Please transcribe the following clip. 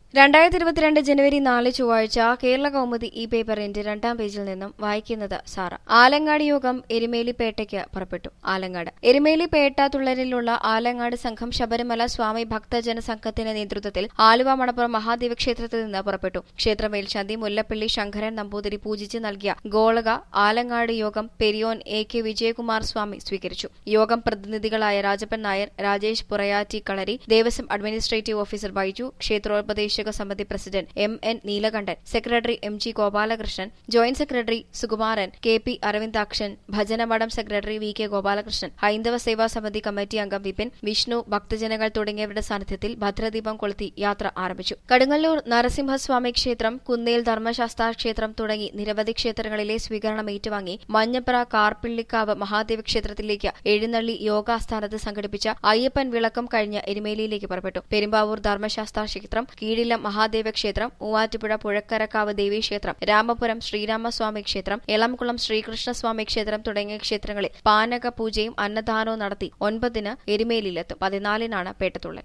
രണ്ടായിരത്തി ഇരുപത്തിരണ്ട് ജനുവരി നാല് ചൊവ്വാഴ്ച കേരള കൗമുദി ഈ പേപ്പറിന്റെ രണ്ടാം പേജിൽ നിന്നും വായിക്കുന്നത് സാറ ആലങ്ങാട് യോഗം എരുമേലിപ്പേട്ടയ്ക്ക് പുറപ്പെട്ടു ആലങ്ങാട് എരുമേലിപ്പേട്ട തുള്ളലിലുള്ള ആലങ്ങാട് സംഘം ശബരിമല സ്വാമി ഭക്തജന സംഘത്തിന്റെ നേതൃത്വത്തിൽ ആലുവ മണപ്പുറം മഹാദേവ ക്ഷേത്രത്തിൽ നിന്ന് പുറപ്പെട്ടു ക്ഷേത്ര മേൽശാന്തി മുല്ലപ്പള്ളി ശങ്കരൻ നമ്പൂതിരി പൂജിച്ച് നൽകിയ ഗോളക ആലങ്ങാട് യോഗം പെരിയോൻ എ കെ വിജയകുമാർ സ്വാമി സ്വീകരിച്ചു യോഗം പ്രതിനിധികളായ രാജപ്പൻ നായർ രാജേഷ് പുറയാറ്റി കളരി ദേവസ്വം അഡ്മിനിസ്ട്രേറ്റീവ് ഓഫീസർ ബൈജു ക്ഷേത്രോപദേശക സമിതി president M N Neelakantan secretary M G Gopalakrishnan joint secretary Sukumaran K P Aravindakshan ഭജനമഠം സെക്രട്ടറി വി കെ ഗോപാലകൃഷ്ണൻ ഹൈന്ദവ സേവാ സമിതി കമ്മിറ്റി അംഗം വിപിൻ വിഷ്ണു ഭക്തജനങ്ങൾ തുടങ്ങിയവരുടെ സാന്നിധ്യത്തിൽ ഭദ്രദീപം കൊളുത്തി യാത്ര ആരംഭിച്ചു കടുങ്ങല്ലൂർ നരസിംഹസ്വാമി ക്ഷേത്രം കുന്നേൽ ധർമ്മശാസ്ത്ര ക്ഷേത്രം തുടങ്ങി നിരവധി ക്ഷേത്രങ്ങളിലെ സ്വീകരണം ഏറ്റുവാങ്ങി മഞ്ഞപ്ര കാർപ്പിള്ളിക്കാവ് മഹാദേവ ക്ഷേത്രത്തിലേക്ക് എഴുന്നള്ളി യോഗാസ്ഥാനത്ത് സംഘടിപ്പിച്ച അയ്യപ്പൻ വിളക്കം കഴിഞ്ഞ് എരുമേലിയിലേക്ക് പുറപ്പെട്ടു പെരുമ്പാവൂർ ധർമ്മശാസ്ത്ര ക്ഷേത്രം കീഴിലം മഹാദേവ ക്ഷേത്രം മൂവാറ്റുപുഴ പുഴക്കരക്കാവ് ദേവീക്ഷേത്രം രാമപുരം ശ്രീരാമസ്വാമി ക്ഷേത്രം എളംകുളം ശ്രീകൃഷ്ണസ്വാമി ക്ഷേത്രം തുടങ്ങിയ ക്ഷേത്രങ്ങളിൽ പാനക പൂജയും അന്നദാനവും നടത്തി ഒൻപതിന് എരുമേലിയിലെത്തും പതിനാലിനാണ് പേട്ടത്തുള്ളൽ